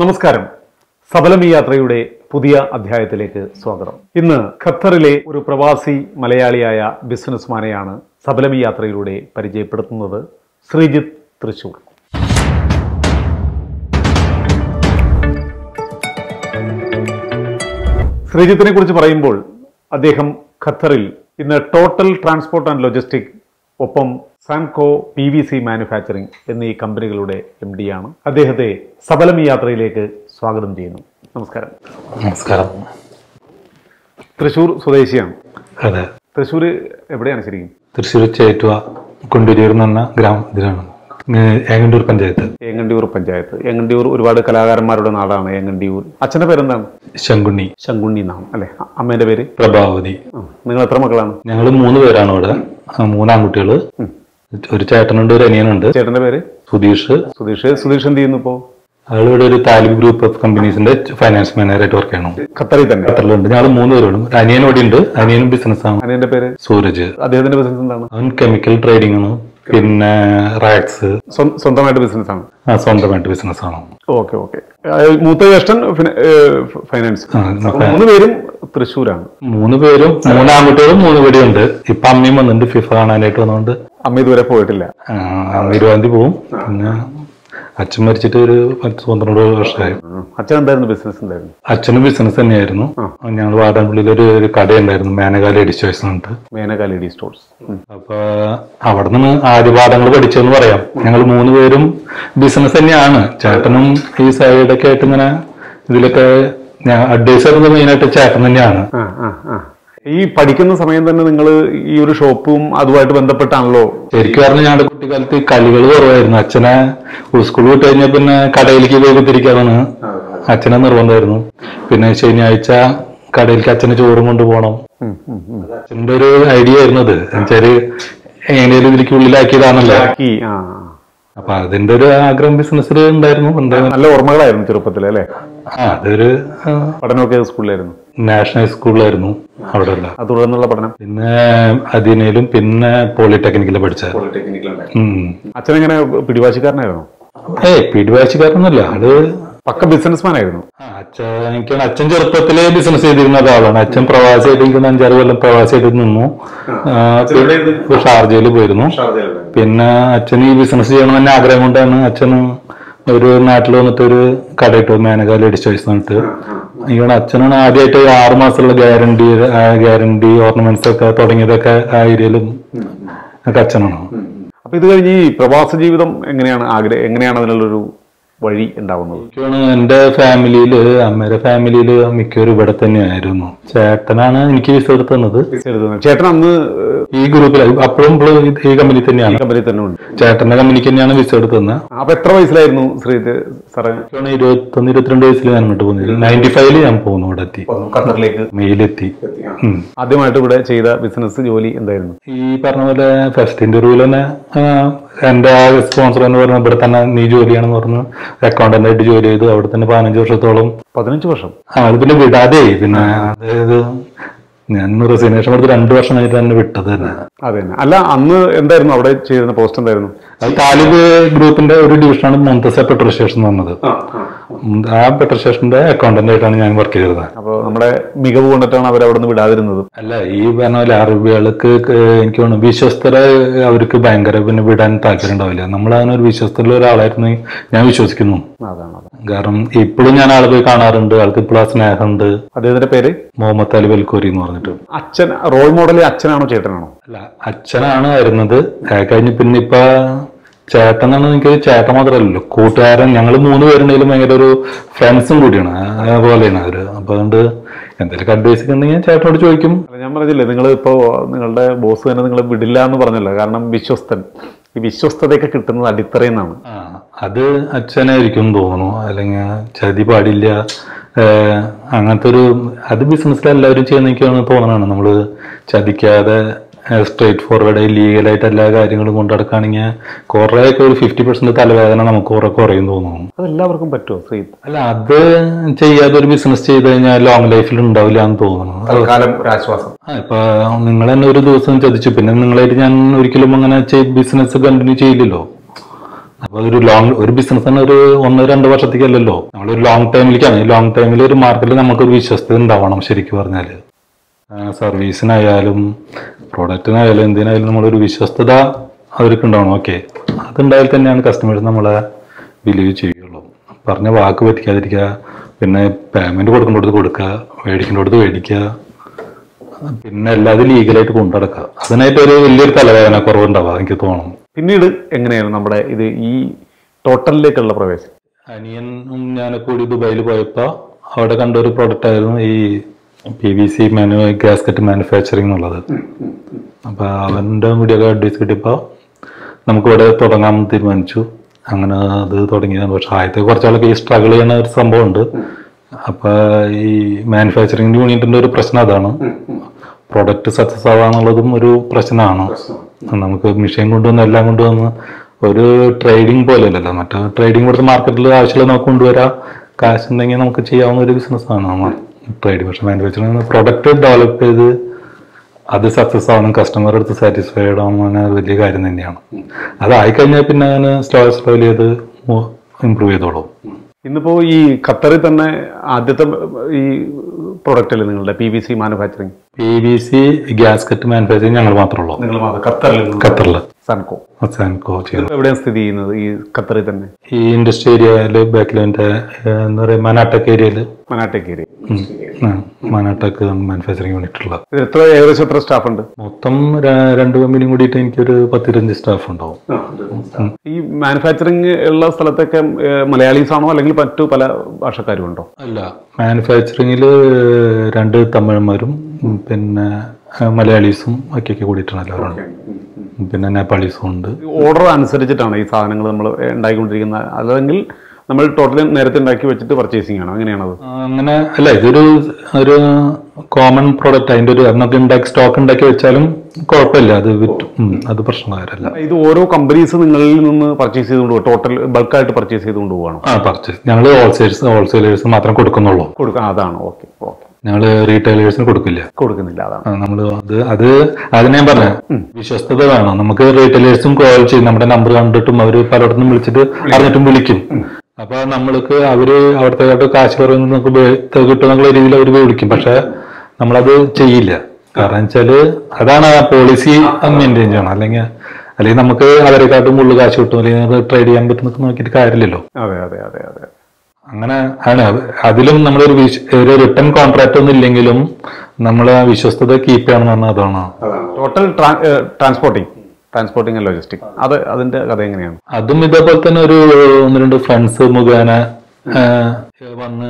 നമസ്കാരം സബലം ഈ യാത്രയുടെ പുതിയ അധ്യായത്തിലേക്ക് സ്വാഗതം ഇന്ന് ഖത്തറിലെ ഒരു പ്രവാസി മലയാളിയായ ബിസിനസ്മാനെയാണ് സബലം ഈ യാത്രയിലൂടെ പരിചയപ്പെടുത്തുന്നത് ശ്രീജിത്ത് തൃശൂർ ശ്രീജിത്തിനെ കുറിച്ച് പറയുമ്പോൾ അദ്ദേഹം ഖത്തറിൽ ഇന്ന് ടോട്ടൽ ട്രാൻസ്പോർട്ട് ആൻഡ് ലോജിസ്റ്റിക് ഒപ്പം Samco P V C manufacturing എന്നീ കമ്പനികളുടെ എം ആണ് അദ്ദേഹത്തെ സബലം ഈ യാത്രയിലേക്ക് സ്വാഗതം ചെയ്യുന്നു നമസ്കാരം നമസ്കാരം തൃശ്ശൂർ സ്വദേശിയാണ് അതെ തൃശ്ശൂർ എവിടെയാണ് ശരിക്കും തൃശ്ശൂർ ചേറ്റുവ കൊണ്ടുരിയൂർ എന്ന് പറഞ്ഞ ഗ്രാമത്തിലാണ് ഏഹ് ഏങ്ങണ്ടൂർ പഞ്ചായത്ത് ഏങ്ങണ്ടിയൂർ പഞ്ചായത്ത് ഏങ്ങണ്ടിയൂർ ഒരുപാട് കലാകാരന്മാരുടെ നാടാണ് ഏങ്ങണ്ടിയൂർ അച്ഛൻ്റെ പേരെന്താണ് ശങ്കുണ്ണി ശങ്കുണ്ണി എന്നാണ് അല്ലെ അ- അമ്മേന്റെ പേര് പ്രഭാവതി ആ, നിങ്ങൾ എത്ര മക്കളാണ് ഞങ്ങൾ മൂന്ന് പേരാണ് ഇവിടെ ആ, മൂന്ന് ആൺകുട്ടികള് ഒരു ചേട്ടനുണ്ട് ഒരു അനിയനുണ്ട് ചേട്ടന്റെ പേര് സുധീഷ് സുധീഷ് സുധീഷ് എന്ത് ചെയ്യുന്നു ഇപ്പോ അയാൾ ഇവിടെ ഒരു താലിബ് ഗ്രൂപ്പ് ഓഫ് കമ്പനീസിന്റെ ഫൈനാൻസ് മാനേജറായിട്ട് വർക്ക് ചെയ്യണം ഖത്തറിൽ തന്നെ ഖത്തറിലുണ്ട് ഞങ്ങൾ മൂന്ന് പേരുണ്ട് ഒരു അനിയൻ ഇവിടെ ഉണ്ട് അനിയനും ബിസിനസ്സാണ് അനിയന്റെ പേര് സൂരജ് അദ്ദേഹത്തിന്റെ ബിസിനസ് എന്താണ് അവൻ കെമിക്കൽ ട്രേഡിംഗ് ആണ് പിന്നെ റാക്സ് സ്വ- സ്വന്തമായിട്ട് ബിസിനസ് ആണ് സ്വന്തമായിട്ട് ബിസിനസ്സാണ് ഓക്കെ ഓക്കെ മൂത്ത ജ്യേഷ്ഠൻ ഫിന- ഏ, ഫ- ഫൈനാൻസ് ആ, അപ്പൊ മൂന്ന് പേരും തൃശ്ശൂരാണ് മൂന്ന് പേരും മൂന്ന് ആൺകുട്ടികളും മൂന്ന് പേടിയുണ്ട് ഇപ്പൊ അമ്മയും വന്നിട്ടുണ്ട് ഫിഫ കാണാനായിട്ട് വന്നുകൊണ്ട് അമ്മ ഇതുവരെ പോയിട്ടില്ല ഇരുപതാം തീയതി പോവും പിന്നെ അച്ഛൻ മരിച്ചിട്ട് ഒരു പത്ത് പന്ത്രണ്ട് വർഷമായി ഉം. അച്ഛൻ എന്തായിരുന്നു ബിസിനസ് ഉണ്ടായിരുന്നു അച്ഛനും ബിസിനസ് തന്നെയായിരുന്നു ഞങ്ങൾ വാടാൻപുള്ളിയിൽ ഒരു ഒരു കടയുണ്ടായിരുന്നു മേനകാല എഡിച്ചോയ്സ് എന്നിട്ട് മേനക ലേഡി സ്റ്റോഴ്സ് അപ്പൊ അവിടെ നിന്ന് ആദ്യ പാഠങ്ങൾ പഠിച്ചെന്ന് പറയാം ഞങ്ങൾ മൂന്ന് പേരും ബിസിനസ് തന്നെയാണ് ചേട്ടനും ഈ സൈഡൊക്കെ ആയിട്ട് ഇങ്ങനെ ഇതിലൊക്കെ ഞാൻ അഡ്വൈസ് ചെയ്യുന്നത് മെയിനായിട്ട് ചേട്ടൻ തന്നെയാണ് ആ ആ ആ ഈ പഠിക്കുന്ന സമയം തന്നെ നിങ്ങൾ ഈ ഒരു ഷോപ്പും അതുമായിട്ട് ബന്ധപ്പെട്ടാണല്ലോ ശരിക്കും പറഞ്ഞാൽ ഞങ്ങളുടെ കുട്ടിക്കാലത്ത് കളികൾ കുറവായിരുന്നു അച്ഛനെ സ്കൂൾ വിട്ട് കഴിഞ്ഞാൽ പിന്നെ കടയിലേക്ക് പോയി കുത്തിരിക്കാതാണ് അച്ഛനെ നിർബന്ധമായിരുന്നു പിന്നെ ശനിയാഴ്ച കടയിലേക്ക് അച്ഛന് ചോറും കൊണ്ടുപോകണം ഉം, ഉം, ഉം. അച്ഛൻ്റെ ഒരു ഐഡിയ ആയിരുന്നു അത് എന്നുവെച്ചാല് എങ്ങനെയാലും ഇതിലേക്ക് ഉള്ളിലാക്കിയതാണല്ലോ ഈ ആ ആ. അപ്പൊ അതിന്റെ ഒരു ആഗ്രഹം ബിസിനസ്സിൽ ഉണ്ടായിരുന്നു എന്താ നല്ല ഓർമ്മകളായിരുന്നു ചെറുപ്പത്തിൽ അല്ലേ ആ, അതൊരു പഠനമൊക്കെ ഏത് സ്കൂളിലായിരുന്നു നാഷണൽ സ്കൂളിലായിരുന്നു അവിടെ ഉള്ള അത് തുടർന്നുള്ള പഠനം പിന്നെ അതിനേലും പിന്നെ പോളിടെക്നിക്കിൽ പഠിച്ച അച്ഛനെങ്ങനെ പിടിവാശിക്കാരനായിരുന്നു ഏയ് പിടിവാശിക്കാരനൊന്നുമല്ല അത് പക്ക ബിസിനസ്മാൻ ആയിരുന്നു ആ, അച്ഛൻ എനിക്കാണ് അച്ഛൻ ചെറുപ്പത്തിലെ ബിസിനസ് ചെയ്തിരുന്ന ഒരാളാണ് അച്ഛൻ പ്രവാസിയായിട്ട് എനിക്ക് അഞ്ചാറ് കൊല്ലം പ്രവാസിയായിട്ട് നിന്നു ആ, പിന്നെ ഷാർജയിൽ പോയിരുന്നു പിന്നെ അച്ഛൻ ഈ ബിസിനസ് ചെയ്യണം തന്നെ ആഗ്രഹം കൊണ്ടാണ് അച്ഛൻ ഒരു നാട്ടിൽ വന്നിട്ട് ഒരു കടയിട്ട് മേനകാല അടിച്ചു ചോയ്സ് എന്നിട്ട് എനിക്കാണ് അച്ഛനാണ് ആദ്യമായിട്ട് ആറ് മാസമുള്ള ഗ്യാരണ്ടി ഗ്യാരണ്ടി ഓർണമെന്റ്സ് ഒക്കെ തുടങ്ങിയതൊക്കെ ആ ഏരിയയിലും ഒക്കെ അച്ഛനാണ് അപ്പൊ ഇത് കഴിഞ്ഞ് ഈ പ്രവാസ ജീവിതം എങ്ങനെയാണ് ആഗ്രഹം എങ്ങനെയാണ് അതിനുള്ളൊരു വഴി ഉണ്ടാവുന്നത് എനിക്കാണ് എന്റെ ഫാമിലിയില് അമ്മയുടെ ഫാമിലിയില് മിക്കവരും ഇവിടെ തന്നെയായിരുന്നു ചേട്ടനാണ് എനിക്ക് വിസ എടുത്ത് തന്നത് എഴുതുന്നത് ചേട്ടൻ അന്ന് ഈ ഗ്രൂപ്പിൽ അപ്പോഴും ഇപ്പോഴും ഈ- ഈ കമ്പനി തന്നെയാണ് കമ്പനി തന്നെ ഉണ്ട് ചേട്ടന്റെ കമ്പനിക്ക് തന്നെയാണ് വിസ എടുത്ത് തന്നെ അപ്പൊ എത്ര വയസ്സിലായിരുന്നു ശ്രീജിത്ത് സാറേ ഇരുപത്തൊന്ന് ഇരുപത്തിരണ്ട് വയസ്സിൽ ഞാൻ ഇങ്ങോട്ട് പോകുന്നത് നയൻറ്റി ഫൈവില് ഞാൻ പോകുന്നു ഇവിടെ എത്തി ഖത്തറിലേക്ക് മെയിലെത്തി ഉം. ആദ്യമായിട്ട് ഇവിടെ ചെയ്ത ബിസിനസ് ജോലി എന്തായിരുന്നു ഈ പറഞ്ഞ പോലെ ഫസ്റ്റ് ഇന്റർവ്യൂല് തന്നെ ആ, എന്റെ ആ സ്പോൺസർ എന്ന് പറഞ്ഞ ഇവിടെ തന്നെ നീ ജോലിയാണെന്ന് പറഞ്ഞു അക്കൗണ്ടന്റ് ആയിട്ട് ജോലി ചെയ്തു അവിടെ തന്നെ പതിനഞ്ച് വർഷത്തോളം പതിനഞ്ച് വർഷം ആ അത് പിന്നെ വിടാതെ പിന്നെ അതായത് ഞാൻ റെസിഗ്നേഷൻ കൊടുത്ത് രണ്ടു വർഷം കഴിഞ്ഞിട്ട് തന്നെ വിട്ടത് തന്നെ അതെ തന്നെ അല്ല അന്ന് എന്തായിരുന്നു അവിടെ ചെയ്തിരുന്ന പോസ്റ്റ് എന്തായിരുന്നു അത് താലിബ് ഗ്രൂപ്പിന്റെ ഒരു ഡിവിഷനാണ് മുന്തസ പെട്രോൾ സ്റ്റേഷൻ എന്ന് പറഞ്ഞത് ഉം, ആ പെട്രോൾ സ്റ്റേഷന്റെ അക്കൗണ്ടന്റ് ആയിട്ടാണ് ഞാൻ വർക്ക് ചെയ്തത് അപ്പോൾ നമ്മുടെ മികവ് കൊണ്ടിട്ടാണ് അവർ അവിടെ നിന്ന് വിടാതിരുന്നത് അല്ല ഈ പറഞ്ഞ പോലെ അറബികൾക്ക് ക- എനിക്ക് തോന്നുന്നു വിശ്വസ്തരെ അവർക്ക് ഭയങ്കര പിന്നെ വിടാൻ താല്പര്യം ഉണ്ടാവില്ല നമ്മൾ അതിനൊരു വിശ്വസ്തരുള്ള ഒരാളായിരുന്നു ഞാൻ വിശ്വസിക്കുന്നു അതാണ് അതാണ് കാരണം ഇപ്പോഴും ഞാൻ ആളെ പോയി കാണാറുണ്ട് ആൾക്ക് ഇപ്പോഴും ആ സ്നേഹമുണ്ട് അദ്ദേഹത്തിന്റെ പേര് മുഹമ്മദ് അലി ബൽക്കോരി എന്ന് പറഞ്ഞിട്ട് അച്ഛൻ റോൾ മോഡൽ അച്ഛനാണോ ചേട്ടനാണോ അല്ല അച്ഛനാണ് വരുന്നത് അത് കഴിഞ്ഞ് പിന്നെ ഇപ്പൊ ചേട്ടൻ എന്നാണ് എനിക്ക് ചേട്ടൻ മാത്രമല്ലല്ലോ കൂട്ടുകാരൻ ഞങ്ങൾ മൂന്ന് പേരുണ്ടെങ്കിലും ഭയങ്കര ഒരു ഫ്രണ്ട്സും കൂടിയാണ് അതുപോലെയാണ് അവര് അപ്പൊ അതുകൊണ്ട് എന്തെങ്കിലും അഡ്വൈസ് ഒക്കെ ഉണ്ടെങ്കിൽ ചേട്ടനോട് ചോദിക്കും അല്ല ഞാൻ പറഞ്ഞില്ലേ നിങ്ങൾ ഇപ്പോൾ നിങ്ങളുടെ ബോസ് തന്നെ നിങ്ങൾ വിടില്ല എന്ന് പറഞ്ഞല്ലോ കാരണം വിശ്വസ്തൻ ഈ വിശ്വസ്തതയൊക്കെ കിട്ടുന്നത് അടിത്തറയിൽ നിന്നാണ് ആ അത് അച്ഛനായിരിക്കും തോന്നുന്നു അല്ലെങ്കിൽ ചതി പാടില്ല ഏഹ് അങ്ങനത്തെ ഒരു അത് ബിസിനസ്സിൽ എല്ലാവരും ചെയ്യുന്ന എനിക്കാണ് തോന്നണതാണ് നമ്മൾ ചതിക്കാതെ സ്ട്രേറ്റ് ഫോർവേഡ് ലീഗലായിട്ട് എല്ലാ കാര്യങ്ങളും കൊണ്ടു നടക്കുകയാണെങ്കിൽ കുറേയൊക്കെ ഒരു ഫിഫ്റ്റി പെർസെന്റ് തലവേദന നമുക്ക് കുറെ കുറയും തോന്നുന്നു അത് എല്ലാവർക്കും പറ്റുമോ ശ്രീ അല്ല അത് ചെയ്യാതെ ഒരു ബിസിനസ് ചെയ്ത് കഴിഞ്ഞാൽ ലോങ് ലൈഫിൽ ഉണ്ടാവില്ല എന്ന് തോന്നുന്നു തൽക്കാലം ഒരു ആശ്വാസം ആ, ഇപ്പൊ നിങ്ങൾ തന്നെ ഒരു ദിവസം ചതിച്ചു പിന്നെ നിങ്ങളായിട്ട് ഞാൻ ഒരിക്കലും അങ്ങനെ ബിസിനസ് കണ്ടിന്യൂ ചെയ്യില്ലല്ലോ അപ്പൊ ഒരു ലോങ് ഒരു ബിസിനസ് തന്നെ ഒരു ഒന്ന് രണ്ട് വർഷത്തേക്കല്ലല്ലോ നമ്മളൊരു ലോങ് ടൈമിലേക്കാണ് ഈ ലോങ് ടൈമിൽ ഒരു മാർക്കറ്റിൽ നമുക്കൊരു വിശ്വസ്തത ഉണ്ടാവണം ശരിക്കും പറഞ്ഞാല് സർവീസിനായാലും പ്രോഡക്റ്റിനായാലും എന്തിനായാലും നമ്മളൊരു വിശ്വസ്തത അവർക്ക് ഉണ്ടാവണം ഓക്കെ അതുണ്ടായാൽ തന്നെയാണ് കസ്റ്റമേഴ്സ് നമ്മളെ ബിലീവ് ചെയ്യുള്ളൂ പറഞ്ഞ വാക്ക് പറ്റിക്കാതിരിക്കുക പിന്നെ പേയ്മെന്റ് കൊടുക്കേണ്ടടുത്ത് കൊടുക്കുക മേടിക്കേണ്ടടുത്ത് മേടിക്കുക പിന്നെ എല്ലാതും ലീഗലായിട്ട് കൊണ്ടുനടക്കുക അതിനായിട്ട് ഒരു വലിയൊരു തലവേദന കുറവുണ്ടാവുക എനിക്ക് തോന്നുന്നു പിന്നീട് എങ്ങനെയാണ് നമ്മുടെ ഇത് ഈ ടോട്ടലിലേക്കുള്ള പ്രവേശനം അനിയനും ഞാനൊക്കെ കൂടി ദുബായിൽ പോയപ്പോൾ അവിടെ കണ്ട ഒരു പ്രോഡക്റ്റ് ആയിരുന്നു ഈ പി വി സി മാനു ഗ്യാസ്കറ്റ് മാനുഫാക്ചറിങ് എന്നുള്ളത് അപ്പൊ അവന്റെ കൂടിയൊക്കെ അഡ്വൈസ് കിട്ടിയപ്പോൾ നമുക്ക് ഇവിടെ തുടങ്ങാൻ തീരുമാനിച്ചു അങ്ങനെ അത് തുടങ്ങിയതാണ് പക്ഷെ ആദ്യത്തെ കുറച്ചാളൊക്കെ ഈ സ്ട്രഗിൾ ചെയ്യുന്ന ഒരു സംഭവമുണ്ട് അപ്പൊ ഈ മാനുഫാക്ചറിങ് യൂണിറ്റിന്റെ ഒരു പ്രശ്നം അതാണ് പ്രൊഡക്റ്റ് സക്സസ് ആവാന്നുള്ളതും ഒരു പ്രശ്നമാണ് നമുക്ക് മെഷീൻ കൊണ്ടുവന്ന് എല്ലാം കൊണ്ടുവന്ന് ഒരു ട്രേഡിംഗ് പോലെയല്ലല്ലോ മറ്റേ ട്രേഡിംഗ് കൊടുത്ത് മാർക്കറ്റിൽ ആവശ്യമുള്ള നമുക്ക് കൊണ്ടുവരാം കാശ് ഉണ്ടെങ്കിൽ നമുക്ക് ചെയ്യാവുന്ന ഒരു ബിസിനസ്സാണ് ട്രേഡിംഗ് പക്ഷെ മാനുഫാക്ചറിങ് പ്രൊഡക്റ്റ് ഡെവലപ്പ് ചെയ്ത് അത് സക്സസ് ആവണം കസ്റ്റമർ അടുത്ത് സാറ്റിസ്ഫൈഡ് ആവണം വലിയ കാര്യം തന്നെയാണ് അതായി കഴിഞ്ഞാൽ പിന്നെ അങ്ങനെ സ്ലോ സ്ലോലി അത് ഇമ്പ്രൂവ് ചെയ്തോളും ഇന്നിപ്പോ ഈ ഖത്തറിൽ തന്നെ ആദ്യത്തെ ഈ പ്രൊഡക്റ്റ് അല്ലേ നിങ്ങളുടെ P V C manufacturing P V C gasket manufacturing ഞങ്ങൾ മാത്രമേ ഉള്ളൂ നിങ്ങൾ ഖത്തറിൽ ഖത്തറിൽ സൺകോ സാൻകോ ചെയ്തു എവിടെയാണ് സ്ഥിതി ചെയ്യുന്നത് ഈ ഖത്തറിൽ തന്നെ ഈ ഇൻഡസ്ട്രി ഏരിയയിൽ ബാക്കിലെ എന്താ പറയുക മനാട്ടക് ഏരിയയിൽ മനാട്ടേക്ക് ഏരിയ മനാട്ടക് മാനുഫാക്ചറിങ് യൂണിറ്റ് ഉള്ള ഇത് എത്ര ഏകദേശം എത്ര സ്റ്റാഫ് ഉണ്ട് മൊത്തം ര- രണ്ട് കമ്പനിയും കൂടിയിട്ട് എനിക്കൊരു പത്തിരുപഞ്ച് സ്റ്റാഫ് ഉണ്ടാവും ഈ മാനുഫാക്ചറിങ് ഉള്ള സ്ഥലത്തൊക്കെ മലയാളീസ് ആണോ അല്ലെങ്കിൽ മറ്റു പല ഭാഷക്കാരും ഉണ്ടോ അല്ല മാനുഫാക്ചറിങ്ങിൽ രണ്ട് തമിഴന്മാരും ഉം, പിന്നെ ആ, മലയാളീസും ഒക്കെയൊക്കെ കൂടിയിട്ടാണ് എല്ലാവരും പിന്നെ നേപ്പാളീസും ഉണ്ട് ഓർഡർ അനുസരിച്ചിട്ടാണ് ഈ സാധനങ്ങൾ നമ്മൾ ഉണ്ടാക്കിക്കൊണ്ടിരിക്കുന്നത് അല്ലെങ്കിൽ നമ്മൾ ടോട്ടലി നേരത്തെ ഉണ്ടാക്കി വെച്ചിട്ട് പർച്ചേസിങ് ആണ് അങ്ങനെയാണത് ആ, അങ്ങനെ അല്ല ഇതൊരു ഒരു കോമൺ പ്രോഡക്റ്റ് അതിന്റെ ഒരു നമുക്ക് ഉണ്ടാക്കി സ്റ്റോക്ക് ഉണ്ടാക്കി വെച്ചാലും കുഴപ്പമില്ല അത് വിറ്റ് ഉം, അത് പ്രശ്നക്കാരല്ല ഇത് ഓരോ കമ്പനീസ് നിങ്ങളിൽ നിന്ന് പർച്ചേസ് ചെയ്തുകൊണ്ട് പോകും ടോട്ടൽ ബൾക്കായിട്ട് പർച്ചേസ് ചെയ്തുകൊണ്ട് പോവാണോ ആ പർച്ചേസ് ഞങ്ങൾ ഹോൾസെയിൽസ് ഹോൾസെയിലേഴ്സ് മാത്രം കൊടുക്കുന്നുള്ളൂ കൊടുക്കാം അതാണ് ഓക്കെ ഓക്കെ ഞങ്ങൾ റീറ്റെയിലേഴ്സിന് കൊടുക്കില്ല കൊടുക്കുന്നില്ല അതാണ് നമ്മൾ അത് അത് അതിനെ ഞാൻ പറഞ്ഞ വിശ്വസ്തത വേണം നമുക്ക് റീറ്റെയിലേഴ്സും കോൾ ചെയ്യും നമ്മുടെ നമ്പർ കണ്ടിട്ടും അവര് പലയിടത്തും വിളിച്ചിട്ട് അറിഞ്ഞിട്ടും വിളിക്കും അപ്പൊ നമ്മൾക്ക് അവര് അവിടുത്തെ കാശ് കുറവ് നമുക്ക് ഉപയോഗ- കിട്ടുന്നുള്ള രീതിയിൽ അവർ വിളിക്കും പക്ഷെ നമ്മളത് ചെയ്യില്ല കാരണം വെച്ചാല് അതാണ് ആ പോളിസി മെയിൻറ്റെയിൻ ചെയ്യണം അല്ലെങ്കിൽ അല്ലെങ്കിൽ നമുക്ക് അവരെക്കാട്ടും കൂടുതൽ കാശ് കിട്ടും അല്ലെങ്കിൽ ട്രേഡ് ചെയ്യാൻ പറ്റുന്നൊക്കെ നോക്കിയിട്ട് കാര്യമില്ലല്ലോ അതെ അതെ അതെ അതെ അങ്ങനെ ആണ് അതിലും നമ്മളൊരു വിശ്- ഒരു റിട്ടേൺ കോൺട്രാക്ട് ഒന്നും ഇല്ലെങ്കിലും നമ്മൾ വിശ്വസ്തത കീപ്പ് ചെയ്യണം എന്ന് പറഞ്ഞാൽ അതാണ് total transporting transporting and logistic അത് അതിന്റെ കഥ എങ്ങനെയാണ് അതും ഇതേപോലെ തന്നെ ഒരു ഒന്ന് രണ്ട് ഫ്രണ്ട്സ് മുഖേന ആ, വന്ന്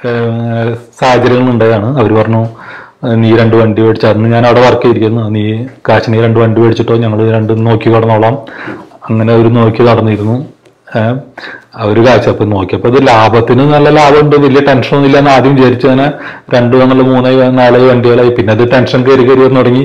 സാഹചര്യങ്ങൾ ഉണ്ടായാണ് അവർ പറഞ്ഞു ആ, നീ രണ്ട് വണ്ടി മേടിച്ചു അന്ന് ഞാൻ അവിടെ വർക്ക് ചെയ്തിരിക്കുന്നു നീ കാശ് നീ രണ്ട് വണ്ടി മേടിച്ചിട്ടോ ഞങ്ങൾ രണ്ടും നോക്കി കടന്നോളാം അങ്ങനെ അവർ നോക്കി നടന്നിരുന്നു ഏഹ് അവര് കാശ് അപ്പൊ നോക്കിയപ്പോ ഇത് ലാഭത്തിന് നല്ല ലാഭമുണ്ട് വലിയ ടെൻഷൻ ഒന്നും ഇല്ലെന്ന് ആദ്യം വിചാരിച്ചു അങ്ങനെ രണ്ടു എന്നുള്ള മൂന്നായി നാലായി വണ്ടികളായി പിന്നെ അത് ടെൻഷൻ കയറി കയറി വന്ന് തുടങ്ങി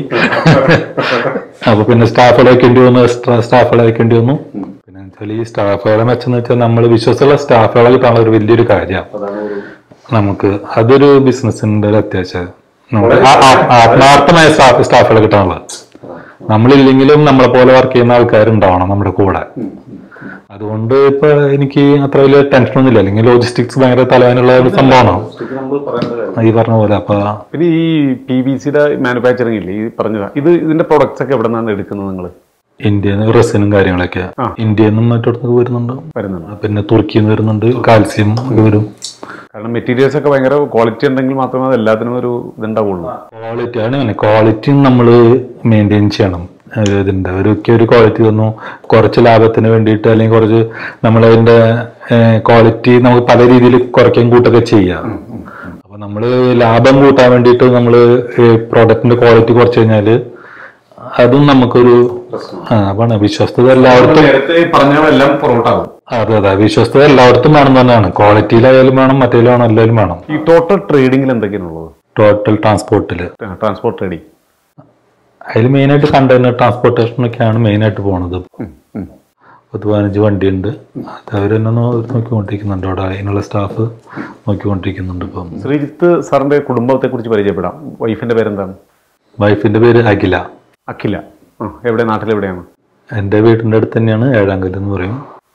അപ്പൊ പിന്നെ സ്റ്റാഫുകളെ വെക്കേണ്ടി വന്നു എക്സ്ട്രാ സ്റ്റാഫുകളെ വെക്കേണ്ടി വന്നു പിന്നെ വെച്ചാൽ ഈ സ്റ്റാഫുകളെ മെച്ചെന്ന് വെച്ചാൽ നമ്മൾ വിശ്വസമുള്ള സ്റ്റാഫുകളെ കിട്ടാനുള്ള ഒരു വലിയൊരു കാര്യമാണ് നമുക്ക് അതൊരു ബിസിനസിന്റെ ഒരു അത്യാവശ്യം നമ്മുടെ ആ- ആ- ആത്മാർത്ഥമായ സ്റ്റാഫ് സ്റ്റാഫുകളെ കിട്ടാനുള്ള നമ്മളില്ലെങ്കിലും നമ്മളെ പോലെ വർക്ക് ചെയ്യുന്ന ആൾക്കാരുണ്ടാവണം നമ്മുടെ കൂടെ അതുകൊണ്ട് ഇപ്പൊ എനിക്ക് അത്ര വലിയ ടെൻഷനൊന്നുമില്ല അല്ലെങ്കിൽ ലോജിസ്റ്റിക്സ് ഭയങ്കര തലവേനുള്ള ഒരു സംഭവമാണ് ഈ പറഞ്ഞ പോലെ അപ്പൊ പിന്നെ ഈ പി വി സിയുടെ മാനുഫാക്ചറിംഗ് ഇല്ലേ ഈ പറഞ്ഞ ഇത് ഇതിന്റെ പ്രൊഡക്ട്സ് ഒക്കെ എവിടെ നിന്നാണ് എടുക്കുന്നത് നിങ്ങൾ ഇന്ത്യയിൽ നിന്ന് റെസിനും കാര്യങ്ങളൊക്കെ ആ. ഇന്ത്യയിൽ നിന്നും മറ്റിടത്തൊക്കെ വരുന്നുണ്ട് വരുന്നുണ്ട് പിന്നെ തുർക്കിയിൽ നിന്ന് വരുന്നുണ്ട് കാൽസ്യം ഒക്കെ വരും കാരണം മെറ്റീരിയൽസ് ഒക്കെ ഭയങ്കര ക്വാളിറ്റി ഉണ്ടെങ്കിൽ മാത്രമേ അത് എല്ലാത്തിനും ഒരു ഇതുണ്ടാവുള്ളൂ ക്വാളിറ്റി ആണ് ക്വാളിറ്റി നമ്മൾ മെയിൻറ്റെയിൻ ചെയ്യണം ഒരു ഇതിന്റെ ഒരു ഒരു ക്വാളിറ്റി തന്നു കുറച്ച് ലാഭത്തിന് വേണ്ടിയിട്ട് അല്ലെങ്കിൽ കുറച്ച് നമ്മളതിന്റെ ക്വാളിറ്റി നമുക്ക് പല രീതിയിൽ കുറയ്ക്കാൻ കൂട്ടൊക്കെ ചെയ്യാം അപ്പൊ നമ്മൾ ലാഭം കൂട്ടാൻ വേണ്ടിയിട്ട് നമ്മൾ പ്രോഡക്റ്റിന്റെ ക്വാളിറ്റി കുറച്ച് കഴിഞ്ഞാല് അതും നമുക്കൊരു ആ അപ്പാണ് വിശ്വസ്തത എല്ലായിടത്തും നേരത്തെ പറഞ്ഞതെല്ലാം പുറകോട്ടാകും അതെ അതെ വിശ്വസ്തത എല്ലായിടത്തും വേണം തന്നെയാണ് ക്വാളിറ്റിയിലായാലും വേണം മറ്റേലും വേണം എല്ലാവരും വേണം ഈ ടോട്ടൽ ട്രേഡിംഗിൽ എന്തൊക്കെയാണുള്ളത് ടോട്ടൽ ട്രാൻസ്പോർട്ടില് ട്രാൻസ്പോർട്ട് ട്രേഡിംഗ് അതിൽ മെയിനായിട്ട് കണ്ടെയ്നർ ട്രാൻസ്പോർട്ടേഷനൊക്കെയാണ് മെയിനായിട്ട് പോണത് പത്ത് പതിനഞ്ച് വണ്ടിയുണ്ട് അത് അവർ തന്നെ നോ- നോക്കിക്കൊണ്ടിരിക്കുന്നുണ്ട് അവിടെ അതിനുള്ള സ്റ്റാഫ് നോക്കിക്കൊണ്ടിരിക്കുന്നുണ്ട് ഇപ്പം ശ്രീജിത്ത് സാറിന്റെ കുടുംബത്തെ കുറിച്ച് പരിചയപ്പെടാം വൈഫിന്റെ പേരെന്താണ് വൈഫിന്റെ പേര് അഖില അഖില ആ എവിടെ നാട്ടിലെവിടെയാണ് എൻ്റെ വീടിൻ്റെ അടുത്ത് തന്നെയാണ് ഏഴാങ്കൽ എന്ന് പറയും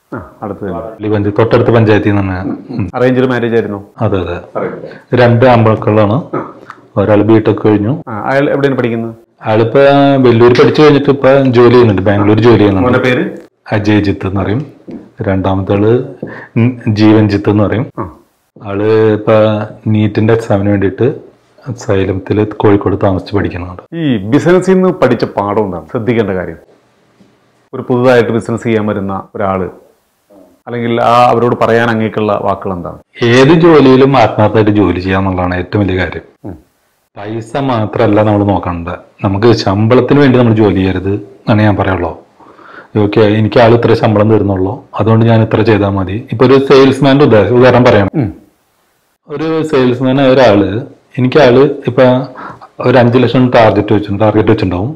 ആ അടുത്ത് തന്നെ ഈ പഞ്ചായത്ത് തൊട്ടടുത്ത പഞ്ചായത്തിൽ നിന്ന് തന്നെ ഉം. അറേഞ്ച്ഡ് മാരേജ് ആയിരുന്നു അതെ അതെ രണ്ട് ആമ്പക്കളാണ് ഒരാൾ ബിടെക് കഴിഞ്ഞു ആ, അയാൾ എവിടെയാണ് പഠിക്കുന്നത് ആളിപ്പോ വെല്ലൂർ പഠിച്ചു കഴിഞ്ഞിട്ട് ഇപ്പൊ ജോലി ചെയ്യുന്നുണ്ട് ബാംഗ്ലൂർ ജോലി ചെയ്യുന്നുണ്ട് അവന്റെ പേര് അജയ് ജിത്ത് എന്ന് പറയും രണ്ടാമത്തെ ആള് ഉം ജീവൻ ജിത്ത് എന്ന് പറയും ആ. ആള് ഇപ്പൊ നീറ്റിന്റെ എക്സാമിന് വേണ്ടിയിട്ട് സൈലത്തിൽ കോഴിക്കോട് താമസിച്ച് പഠിക്കുന്നുണ്ട് ഈ ബിസിനസ്സിൽ നിന്ന് പഠിച്ച പാഠം എന്താണ് ശ്രദ്ധിക്കേണ്ട കാര്യം ഒരു പുതുതായിട്ട് ബിസിനസ് ചെയ്യാൻ വരുന്ന ഒരാള് അല്ലെങ്കിൽ ആ അവരോട് പറയാൻ അങ്ങേക്കുള്ള വാക്കുകൾ എന്താണ് ഏത് ജോലിയിലും ആത്മാർത്ഥമായിട്ട് ജോലി ചെയ്യാന്നുള്ളതാണ് ഏറ്റവും വലിയ കാര്യം ഉം. പൈസ മാത്രമല്ല നമ്മൾ നോക്കേണ്ടത് നമുക്ക് ശമ്പളത്തിന് വേണ്ടി നമ്മൾ ജോലി ചെയ്യരുത് എന്നാണ് ഞാൻ പറയുള്ളൂ ഓക്കെ എനിക്ക് ആൾ ഇത്ര ശമ്പളം തരുന്നുള്ളൂ അതുകൊണ്ട് ഞാൻ ഇത്ര ചെയ്താൽ മതി ഇപ്പൊ ഒരു സെയിൽസ്മാൻ്റെ ഉദാഹരണം പറയാം ഉം. ഒരു സെയിൽസ്മാൻ ഒരാള് എനിക്ക് ആള് ഇപ്പൊ ഒരു അഞ്ച് ലക്ഷം ടാർഗറ്റ് വെച്ചിട്ടുണ്ട് ടാർഗറ്റ് വെച്ചിട്ടുണ്ടാവും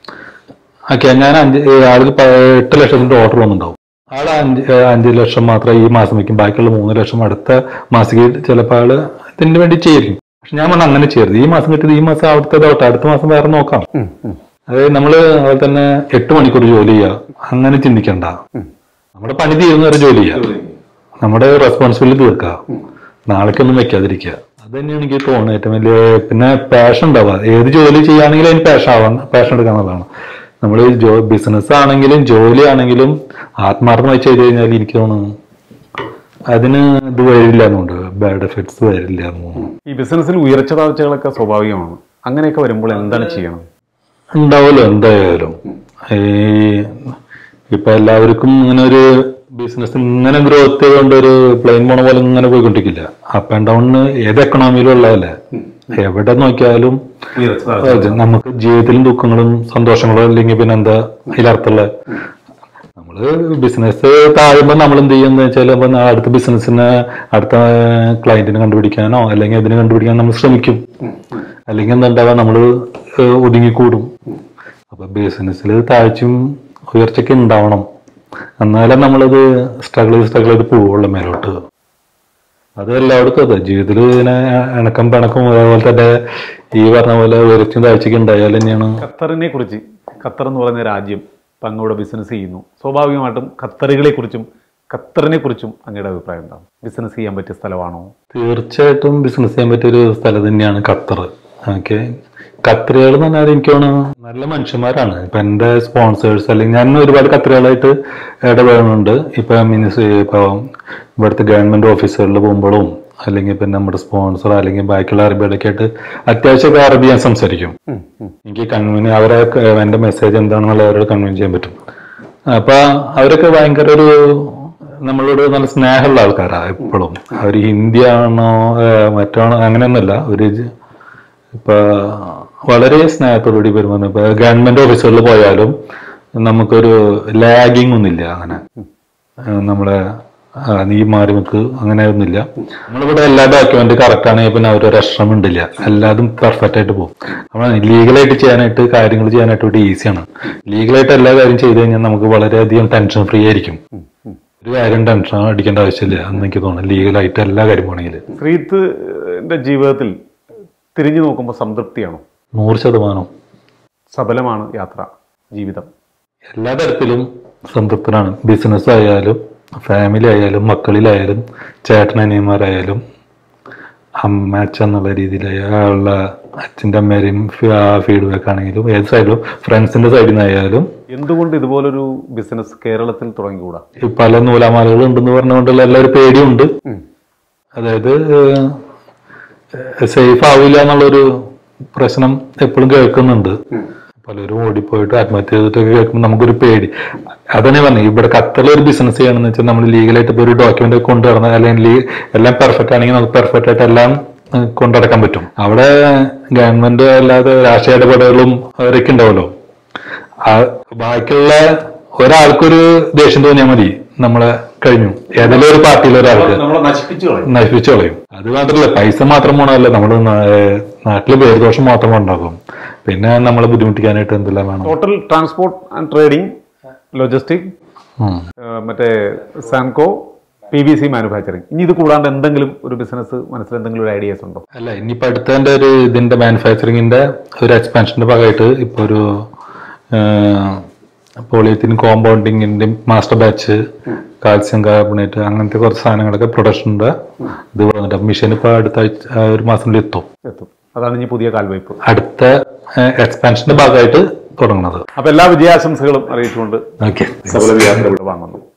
ഓക്കെ ഞാൻ അഞ്ച് ആളിൽ പ- എട്ട് ലക്ഷത്തിന്റെ ഓർഡർ വന്നിട്ടുണ്ടാവും ആള് അഞ്ച് ഏഹ് അഞ്ച് ലക്ഷം മാത്രം ഈ മാസം വെക്കും ബാക്കിയുള്ള മൂന്ന് ലക്ഷം അടുത്ത മാസിക ചിലപ്പോൾ ആള് ഇതിന് വേണ്ടി ചെയ്യും പക്ഷെ ഞാൻ പറഞ്ഞ അങ്ങനെ ചെയ്യരുത് ഈ മാസം കിട്ടിയത് ഈ മാസം അവിടുത്തെ അടുത്ത മാസം വേറെ നോക്കാം ഉം. ഉം. അതായത് നമ്മള് അതുപോലെ തന്നെ എട്ട് മണിക്കൂർ ജോലി ചെയ്യുക അങ്ങനെ ചിന്തിക്കണ്ട നമ്മുടെ പണി തീരുന്ന വരെ ജോലി ചെയ്യുക നമ്മുടെ റെസ്പോൺസിബിലിറ്റി തീർക്കുക നാളേക്കൊന്നും വെക്കാതിരിക്കുക അത് തന്നെയാണ് എനിക്ക് തോന്നുന്നത് ഏറ്റവും വലിയ പിന്നെ പാഷൻ ഉണ്ടാവുക ഏത് ജോലി ചെയ്യുകയാണെങ്കിലും അതിന് പാഷൻ ആവാൻ പാഷൻ എടുക്കുക എന്നുള്ളതാണ് നമ്മൾ ജോ ബിസിനസ് ആണെങ്കിലും ജോലി ആണെങ്കിലും ആത്മാർത്ഥമായി ചെയ്ത് കഴിഞ്ഞാൽ എനിക്ക് തോന്നുന്നു അതിന് ഇത് വരില്ല എന്നുണ്ട് ബാഡ് എഫക്ട്സ് വരില്ല എന്ന് തോന്നുന്നു ഈ ബിസിനസ്സിൽ ഉയർച്ച താഴ്ചകളൊക്കെ സ്വാഭാവികമാണ് അങ്ങനെയൊക്കെ വരുമ്പോൾ എന്താണ് ചെയ്യണം ഉണ്ടാവുമല്ലോ എന്തായാലും ഈ ഇപ്പൊ എല്ലാവർക്കും ഇങ്ങനെ ഒരു ബിസിനസ് ഇങ്ങനെ ഗ്രോത്ത് ചെയ്തുകൊണ്ട് ഒരു പ്ലെയിൻ പോണ പോലെ ഇങ്ങനെ പോയിക്കൊണ്ടിരിക്കില്ല അപ്പ് ആൻഡ് ഡൗൺ ഏത് എക്കണോമിയിലും ഉള്ളതല്ലേ എവിടെ നോക്കിയാലും അത് നമുക്ക് ജീവിതത്തിലും ദുഃഖങ്ങളും സന്തോഷങ്ങളും അല്ലെങ്കിൽ പിന്നെ എന്താ അതിലർത്ഥമുള്ള നമ്മള് ബിസിനസ് താഴുമ്പോൾ നമ്മൾ എന്ത് ചെയ്യുന്ന വെച്ചാൽ അപ്പൊ നാ- അടുത്ത ബിസിനസ്സിന് അടുത്ത ക്ലയന്റിനെ കണ്ടുപിടിക്കാനോ അല്ലെങ്കിൽ അതിനെ കണ്ടുപിടിക്കാൻ നമ്മൾ ശ്രമിക്കും അല്ലെങ്കിൽ എന്താണ്ടാവുക നമ്മൾ ഒതുങ്ങിക്കൂടും അപ്പൊ ബിസിനസ്സിൽ താഴ്ചയും ഉയർച്ചയ്ക്ക് ഉണ്ടാവണം എന്നാലേ നമ്മളത് സ്ട്രഗിൾ ചെയ്ത് സ്ട്രഗിൾ ചെയ്ത് പോവുള്ളൂ മേലോട്ട് അത് എല്ലായിടത്തും അതെ ജീവിതത്തിൽ ഇങ്ങനെ ഇണക്കം പിണക്കം അതേപോലെ തന്നെ ഈ പറഞ്ഞ പോലെ ഉയർച്ചയും താഴ്ചയ്ക്ക് ഉണ്ടായാൽ തന്നെയാണ് ഖത്തറിനെ കുറിച്ച് ഖത്തർ എന്ന് പറയുന്ന രാജ്യം ഇപ്പം അങ്ങോട്ട് ബിസിനസ് ചെയ്യുന്നു സ്വാഭാവികമായിട്ടും ഖത്തറുകളെ കുറിച്ചും ഖത്തറിനെ കുറിച്ചും അങ്ങയുടെ അഭിപ്രായം എന്താണ് ബിസിനസ് ചെയ്യാൻ പറ്റിയ സ്ഥലമാണോ തീർച്ചയായിട്ടും ബിസിനസ് ചെയ്യാൻ പറ്റിയ ഒരു സ്ഥലം തന്നെയാണ് ഖത്തർ ഓക്കെ ഖത്തറികൾ എന്ന് പറഞ്ഞാൽ എനിക്ക് തോന്നുന്നു നല്ല മനുഷ്യന്മാരാണ് ഇപ്പൊ എന്റെ സ്പോൺസേഴ്സ് അല്ലെങ്കിൽ ഞാൻ ഒരുപാട് ഖത്തറികളായിട്ട് ഇടപെടുന്നുണ്ട് ഇപ്പൊ മിനിസ് ഇപ്പൊ ഇവിടുത്തെ ഗവൺമെന്റ് ഓഫീസുകളിൽ പോകുമ്പോഴും അല്ലെങ്കിൽ പിന്നെ നമ്മുടെ സ്പോൺസർ അല്ലെങ്കിൽ ബാക്കിയുള്ള അറബികളൊക്കെ ആയിട്ട് അത്യാവശ്യമൊക്കെ അറബി ഞാൻ സംസാരിക്കും ഉം, ഉം. എനിക്ക് കൺവീൻ അവരെ എന്റെ മെസ്സേജ് എന്താണെന്നുള്ള അവരോട് കൺവീൻ ചെയ്യാൻ പറ്റും അപ്പൊ അവരൊക്കെ ഭയങ്കര ഒരു നമ്മളോട് നല്ല സ്നേഹമുള്ള ആൾക്കാരാ എപ്പോഴും അവർ ഹിന്ദി ആണോ ഏഹ് മറ്റാണോ അങ്ങനെയൊന്നുമല്ല ഒരു ജ- ഇപ്പൊ വളരെ സ്നേഹത്തോടുകൂടി പെരുമാറുന്നു ഇപ്പൊ ഗവൺമെന്റ് ഓഫീസുകളിൽ പോയാലും നമുക്കൊരു ലാഗിങ് ഒന്നുമില്ല അങ്ങനെ ഏഹ് നമ്മളെ ആ, നീ മാറി നിൽക്ക് അങ്ങനെ ഒന്നുമില്ല നമ്മളിവിടെ എല്ലാ ഡോക്യുമെന്റ് കറക്റ്റ് ആണെങ്കിൽ പിന്നെ അവരൊരു അക്ഷരം ഉണ്ടില്ല എല്ലാതും പെർഫെക്റ്റ് ആയിട്ട് പോകും നമ്മൾ ലീഗലായിട്ട് ചെയ്യാനായിട്ട് കാര്യങ്ങൾ ചെയ്യാനായിട്ട് ഇവിടെ ഈസിയാണ് ലീഗലായിട്ട് എല്ലാ കാര്യം ചെയ്തു കഴിഞ്ഞാൽ നമുക്ക് വളരെയധികം ടെൻഷൻ ഫ്രീ ആയിരിക്കും ഒരു കാര്യം ടെൻഷൻ അടിക്കേണ്ട ആവശ്യമില്ല എന്ന് എനിക്ക് തോന്നുന്നു ലീഗലായിട്ട് എല്ലാ കാര്യം പോണെങ്കിൽ ശ്രീത്തിന്റെ ജീവിതത്തിൽ തിരിഞ്ഞു നോക്കുമ്പോൾ സംതൃപ്തിയാണോ നൂറ് ശതമാനം സഫലമാണ് യാത്ര ജീവിതം എല്ലാ തരത്തിലും സംതൃപ്തനാണ് ബിസിനസ് ആയാലും ഫാമിലി ആയാലും മക്കളിലായാലും ചേട്ടനനിയന്മാരായാലും അമ്മ അച്ഛൻ എന്നുള്ള രീതിയിലുള്ള അച്ഛൻ്റെ അമ്മേരെയും ഫീഡ്ബാക്ക് ആണെങ്കിലും ഏത് സൈഡിലും ഫ്രണ്ട്സിന്റെ സൈഡിൽ നിന്നായാലും എന്തുകൊണ്ട് ഇതുപോലൊരു ബിസിനസ് കേരളത്തിൽ തുടങ്ങിക്കൂടാ ഈ പല നൂലാമാലകൾ ഉണ്ടെന്ന് പറഞ്ഞുകൊണ്ടുള്ള എല്ലാവരും പേടിയുണ്ട് ഉം. അതായത് സേഫ് ആവില്ല എന്നുള്ളൊരു പ്രശ്നം എപ്പോഴും കേൾക്കുന്നുണ്ട് പലരും ഓടിപ്പോയിട്ട് ആത്മഹത്യ ചെയ്തിട്ടൊക്കെ കേൾക്കുമ്പോൾ നമുക്കൊരു പേടി അതന്നെ പറഞ്ഞു ഇവിടെ ഖത്തറിൽ ഒരു ബിസിനസ് ചെയ്യണമെന്ന് വെച്ചാൽ നമ്മൾ ലീഗലായിട്ട് ഇപ്പോൾ ഒരു ഡോക്യുമെന്റ് കൊണ്ടുവരണം അല്ലെങ്കിൽ ലീ- എല്ലാം പെർഫെക്റ്റ് ആണെങ്കിൽ നമുക്ക് പെർഫെക്റ്റ് ആയിട്ട് എല്ലാം ഏഹ്, കൊണ്ടുനടക്കാൻ പറ്റും അവിടെ ഗവൺമെന്റ് അല്ലാതെ രാഷ്ട്രീയ ഇടപെടലുകളും അവരൊക്കെ ഉണ്ടാവുമല്ലോ ആ ബാക്കിയുള്ള ഒരാൾക്കൊരു ദേഷ്യം തോന്നിയാൽ മതി നമ്മളെ കഴിഞ്ഞു ഏതെങ്കിലും ഒരു പാർട്ടിയിലെ ഒരാൾക്ക് നമ്മളെ നശിപ്പിച്ചു കളയും നശിപ്പിച്ചു കളയും അത് മാത്രമല്ല പൈസ മാത്രം പോണല്ല നമ്മൾ നാട്ടില് പേരുദോഷം മാത്രം ഉണ്ടാക്കും പിന്നെ നമ്മളെ ബുദ്ധിമുട്ടിക്കാനായിട്ട് എന്തെല്ലാം വേണം total transport and trading logistic ഉം. മറ്റേ Samco P V C manufacturing ഇനി ഇത് കൂടാണ്ട് എന്തെങ്കിലും ഒരു ബിസിനസ് മനസ്സിൽ എന്തെങ്കിലും ഒരു ഐഡിയാസ് ഉണ്ടോ അല്ല ഇനിയിപ്പോ അടുത്തതിന്റെ ഒരു ഇതിന്റെ മാനുഫാക്ചറിങ്ങിന്റെ ഒരു എക്സ്പാൻഷന്റെ ഭാഗമായിട്ട് ഇപ്പൊ ഒരു പോളിയത്തിൻ കോമ്പൗണ്ടിങ്ങിന്റെ മാസ്റ്റർ ബാച്ച് കാൽസ്യം കാർബണേറ്റ് അങ്ങനത്തെ കുറച്ച് സാധനങ്ങളൊക്കെ പ്രൊഡക്ഷൻ്റെ ഇത് വന്നിട്ട് മിഷൻ ഇപ്പോൾ അടുത്ത ആഴ്ച ആ, ഒരു മാസത്തിൽ എത്തും എത്തും അതാണ് ഇനി പുതിയ കാൽവയ്പ് അടുത്ത എക്സ്പാൻഷന്റെ ഭാഗമായിട്ട് തുടങ്ങുന്നത് അപ്പൊ എല്ലാ വിജയാശംസകളും അറിയിച്ചുകൊണ്ട് ഓക്കെ സബല യാത്ര ഇവിടെ വാങ്ങുന്നു